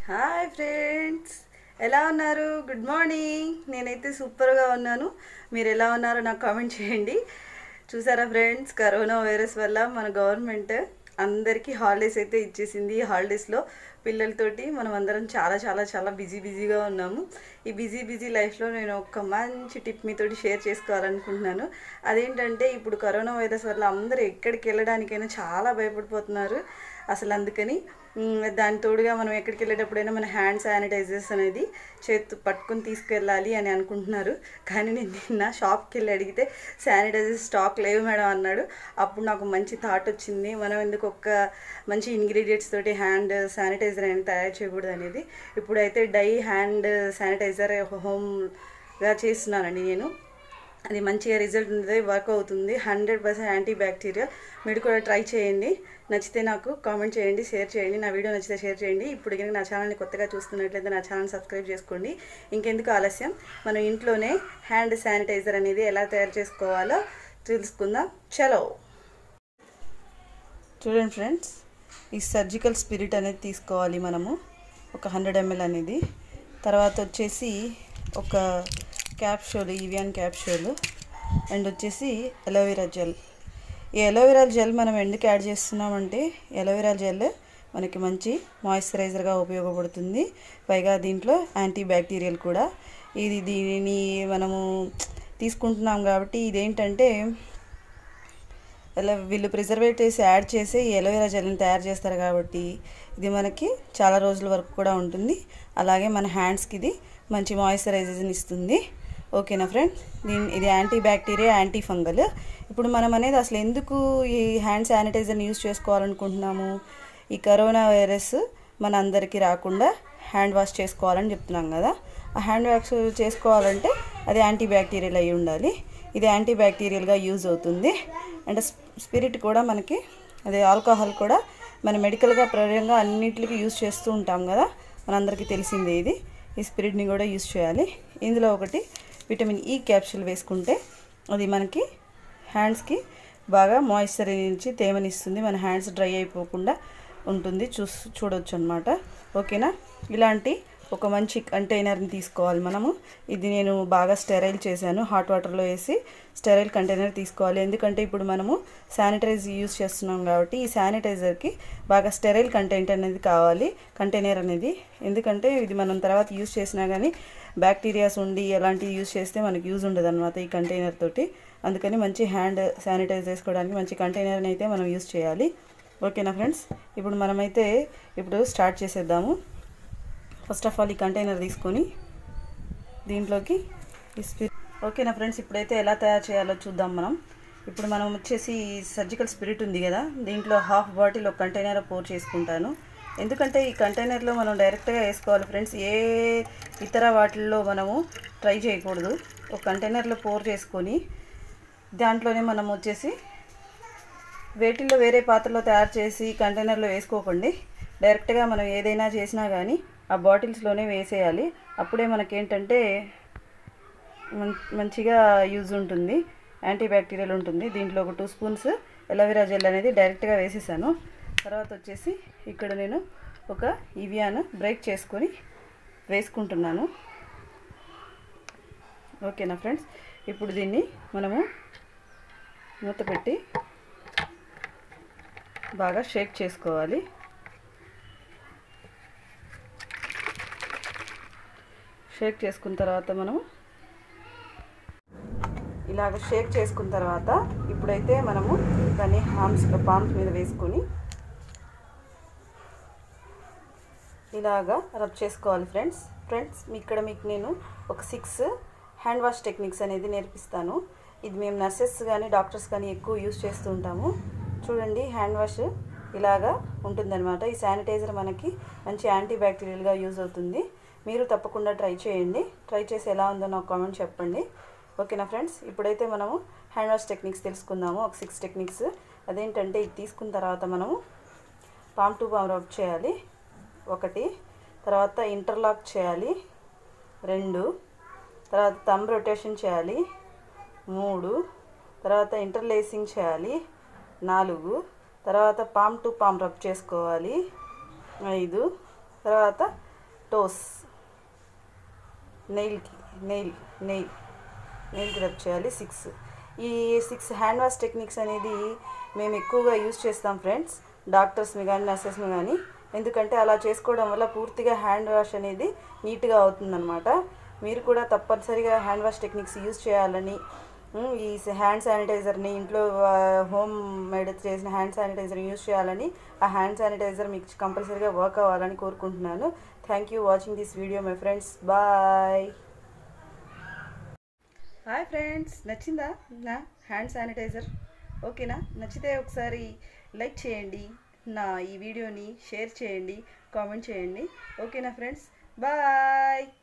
hi friends ఎలా ఉన్నారు good morning నేనైతే సూపర్గా ఉన్నాను మీరు ఎలా ఉన్నారో నాకు కామెంట్ చేయండి చూసారా ఫ్రెండ్స్ కరోనా వైరస్ వల్ల మన గవర్నమెంట్ అందరికీ హాలిడేస్ అయితే ఇచ్చేసింది ఈ హాలిడేస్లో పిల్లలతోటి మనం అందరం చాలా చాలా చాలా బిజీ బిజీగా ఉన్నాము ఈ బిజీ బిజీ లైఫ్లో నేను ఒక మంచి టిప్ మీతోటి షేర్ చేసుకోవాలనుకుంటున్నాను అదేంటంటే ఇప్పుడు కరోనా వైరస్ వల్ల అందరూ ఎక్కడికి వెళ్ళడానికైనా చాలా భయపడిపోతున్నారు అసలు అందుకని మ్, దాని తోడుగా మనం ఎక్కడికి వెళ్ళేటప్పుడైనా మన హ్యాండ్ శానిటైజర్స్ అనేది చేతు పట్టుకుని తీసుకెళ్ళాలి అని అనుకుంటున్నారు కానీ నేను నిన్న షాప్కి వెళ్ళి అడిగితే శానిటైజర్ స్టాక్ లేవు మేడం అన్నాడు అప్పుడు నాకు మంచి థాట్ వచ్చింది మనం ఎందుకు ఒక్క మంచి ఇంగ్రీడియంట్స్ తోటి హ్యాండ్ శానిటైజర్ అనేది తయారు చేయకూడదు అనేది ఇప్పుడైతే డై హ్యాండ్ శానిటైజర్ హోమ్గా చేస్తున్నానండి నేను అది మంచిగా రిజల్ట్ ఉంటుంది వర్క్ అవుతుంది హండ్రెడ్ పర్సెంట్ యాంటీ బ్యాక్టీరియా మీరు కూడా ట్రై చేయండి నచ్చితే నాకు కామెంట్ చేయండి షేర్ చేయండి నా వీడియో నచ్చితే షేర్ చేయండి ఇప్పుడు కనుక నా ఛానల్ని కొత్తగా చూస్తున్నట్లయితే నా ఛానల్ సబ్స్క్రైబ్ చేసుకోండి ఇంకెందుకు ఆలస్యం మనం ఇంట్లోనే హ్యాండ్ శానిటైజర్ అనేది ఎలా తయారు చేసుకోవాలో తెలుసుకుందాం చలో చూడండి ఫ్రెండ్స్ ఈ సర్జికల్ స్పిరిట్ అనేది తీసుకోవాలి మనము ఒక హండ్రెడ్ ఎంఎల్ అనేది తర్వాత వచ్చేసి ఒక క్యాప్షూల్ ఈవియాన్ క్యాప్షూల్ అండ్ వచ్చేసి ఎలోవెరా జెల్ ఈ ఎలోవెరా జెల్ మనం ఎందుకు యాడ్ చేస్తున్నామంటే ఎలోవెరా జెల్ మనకి మంచి మాయిశ్చరైజర్గా ఉపయోగపడుతుంది పైగా దీంట్లో యాంటీ బ్యాక్టీరియల్ కూడా ఇది దీనిని మనము తీసుకుంటున్నాం కాబట్టి ఇదేంటంటే ఇలా వీళ్ళు ప్రిజర్వేటివ్స్ యాడ్ చేసి ఈ ఎలోవెరా జెల్ని తయారు చేస్తారు కాబట్టి ఇది మనకి చాలా రోజుల వరకు కూడా ఉంటుంది అలాగే మన హ్యాండ్స్కి ఇది మంచి మాయిశ్చరైజర్ని ఇస్తుంది ఓకేనా ఫ్రెండ్ దీని ఇది యాంటీ బ్యాక్టీరియా యాంటీ ఫంగల్ ఇప్పుడు మనం అనేది అసలు ఎందుకు ఈ హ్యాండ్ శానిటైజర్ని యూజ్ చేసుకోవాలనుకుంటున్నాము ఈ కరోనా వైరస్ మన అందరికీ రాకుండా హ్యాండ్ వాష్ చేసుకోవాలని చెప్తున్నాం కదా ఆ హ్యాండ్ వాష్ చేసుకోవాలంటే అది యాంటీ బ్యాక్టీరియల్ అయి ఉండాలి ఇది యాంటీ బ్యాక్టీరియల్గా యూజ్ అవుతుంది అండ్ స్పిరిట్ కూడా మనకి అదే ఆల్కహాల్ కూడా మన మెడికల్గా ప్రయోగంగా అన్నింటికి యూజ్ చేస్తూ ఉంటాం కదా మనందరికీ తెలిసిందే ఇది ఈ స్పిరిట్ని కూడా యూజ్ చేయాలి ఇందులో ఒకటి విటమిన్ ఈ క్యాప్సూల్ వేసుకుంటే అది మనకి హ్యాండ్స్కి బాగా మాయిశ్చర్ నుంచి తేమనిస్తుంది మన హ్యాండ్స్ డ్రై అయిపోకుండా ఉంటుంది చూ చూడవచ్చు అనమాట ఓకేనా ఇలాంటి ఒక మంచి కంటైనర్ని తీసుకోవాలి మనము ఇది నేను బాగా స్టెరైల్ చేశాను హాట్ వాటర్లో వేసి స్టెరైల్ కంటైనర్ తీసుకోవాలి ఎందుకంటే ఇప్పుడు మనము శానిటైజ్ యూస్ చేస్తున్నాం కాబట్టి ఈ శానిటైజర్కి బాగా స్టెరైల్ కంటెంట్ అనేది కావాలి కంటైనర్ అనేది ఎందుకంటే ఇది మనం తర్వాత యూస్ చేసినా కానీ బ్యాక్టీరియాస్ ఉండి అలాంటివి యూస్ చేస్తే మనకి యూజ్ ఉండదు అనమాట ఈ కంటైనర్ తోటి అందుకని మంచి హ్యాండ్ శానిటైజ్ చేసుకోవడానికి మంచి కంటైనర్ని అయితే మనం యూస్ చేయాలి ఓకేనా ఫ్రెండ్స్ ఇప్పుడు మనమైతే ఇప్పుడు స్టార్ట్ చేసేద్దాము ఫస్ట్ ఆఫ్ ఆల్ ఈ కంటైనర్ తీసుకొని దీంట్లోకి ఈ స్పిరిట్ ఓకేనా ఫ్రెండ్స్ ఇప్పుడైతే ఎలా తయారు చేయాలో చూద్దాం మనం ఇప్పుడు మనం వచ్చేసి సర్జికల్ స్పిరిట్ ఉంది కదా దీంట్లో హాఫ్ బాటిల్ ఒక కంటైనర్ పోర్ చేసుకుంటాను ఎందుకంటే ఈ కంటైనర్లో మనం డైరెక్ట్గా వేసుకోవాలి ఫ్రెండ్స్ ఏ ఇతర వాటిల్లో మనము ట్రై చేయకూడదు ఒక కంటైనర్లో పోర్ చేసుకొని దాంట్లోనే మనం వచ్చేసి వేటిల్లో వేరే పాత్రలో తయారు చేసి కంటైనర్లో వేసుకోకండి డైరెక్ట్గా మనం ఏదైనా చేసినా కానీ ఆ బాటిల్స్లోనే వేసేయాలి అప్పుడే మనకేంటంటే మం- మంచిగా యూజ్ ఉంటుంది యాంటీ బ్యాక్టీరియల్ ఉంటుంది దీంట్లో ఒక టూ స్పూన్స్ ఎలోవెరా జెల్ అనేది డైరెక్ట్గా వేసేసాను తర్వాత వచ్చేసి ఇక్కడ నేను ఒక ఇవియాన్ బ్రేక్ చేసుకొని వేసుకుంటున్నాను ఓకేనా ఫ్రెండ్స్ ఇప్పుడు దీన్ని మనము మూత పెట్టి బాగా షేక్ చేసుకోవాలి షేక్ చేసుకున్న తర్వాత మనం ఇలాగ షేక్ చేసుకున్న తర్వాత ఇప్పుడైతే మనము దాన్ని హామ్స్ పామ్స్ మీద వేసుకొని ఇలాగా రబ్ చేసుకోవాలి ఫ్రెండ్స్ ఫ్రెండ్స్ ఇక్కడ మీకు నేను ఒక సిక్స్ హ్యాండ్ వాష్ టెక్నిక్స్ అనేది నేర్పిస్తాను ఇది మేము నర్సెస్ కానీ డాక్టర్స్ కానీ ఎక్కువ యూస్ చేస్తూ ఉంటాము చూడండి హ్యాండ్ వాష్ ఇలాగా ఉంటుందన్నమాట ఈ శానిటైజర్ మనకి మంచి యాంటీ బ్యాక్టీరియల్గా యూజ్ అవుతుంది మీరు తప్పకుండా ట్రై చేయండి ట్రై చేసి ఎలా ఉందో నాకు కామెంట్ చెప్పండి ఓకేనా ఫ్రెండ్స్ ఇప్పుడైతే మనము హ్యాండ్ వాష్ టెక్నిక్స్ తెలుసుకుందాము ఒక సిక్స్ టెక్నిక్స్ అదేంటంటే ఇది తీసుకున్న తర్వాత మనము పామ్ టు పామ్ రబ్ చేయాలి ఒకటి తర్వాత ఇంటర్లాక్ చేయాలి రెండు తర్వాత థంబ్ రొటేషన్ చేయాలి మూడు తర్వాత ఇంటర్లేసింగ్ చేయాలి నాలుగు తర్వాత పామ్ టు పామ్ రబ్ చేసుకోవాలి ఐదు తర్వాత టోస్ నెయిల్కి నెయిల్ నెయిల్ నెయిల్కి రబ్ చేయాలి సిక్స్ ఈ సిక్స్ హ్యాండ్ వాష్ టెక్నిక్స్ అనేది మేము ఎక్కువగా యూజ్ చేస్తాం ఫ్రెండ్స్ డాక్టర్స్ని కానీ నర్సెస్ని కానీ ఎందుకంటే అలా చేసుకోవడం వల్ల పూర్తిగా హ్యాండ్ వాష్ అనేది నీట్గా అవుతుందన్నమాట మీరు కూడా తప్పనిసరిగా హ్యాండ్ వాష్ టెక్నిక్స్ యూజ్ చేయాలని ఉమ్, ఈ హ్యాండ్ శానిటైజర్ని ఇంట్లో హోమ్ మేడ్ చేసిన హ్యాండ్ శానిటైజర్ యూజ్ చేయాలని ఆ హ్యాండ్ శానిటైజర్ మీకు కంపల్సరీగా వర్క్ అవ్వాలని కోరుకుంటున్నాను thank you watching this video my friends bye hi friends నచ్చిందా నా హ్యాండ్ శానిటైజర్ ఓకేనా నచ్చితే ఒకసారి లైక్ చేయండి నా ఈ వీడియోని షేర్ చేయండి కామెంట్ చేయండి ఓకేనా ఫ్రెండ్స్ బాయ్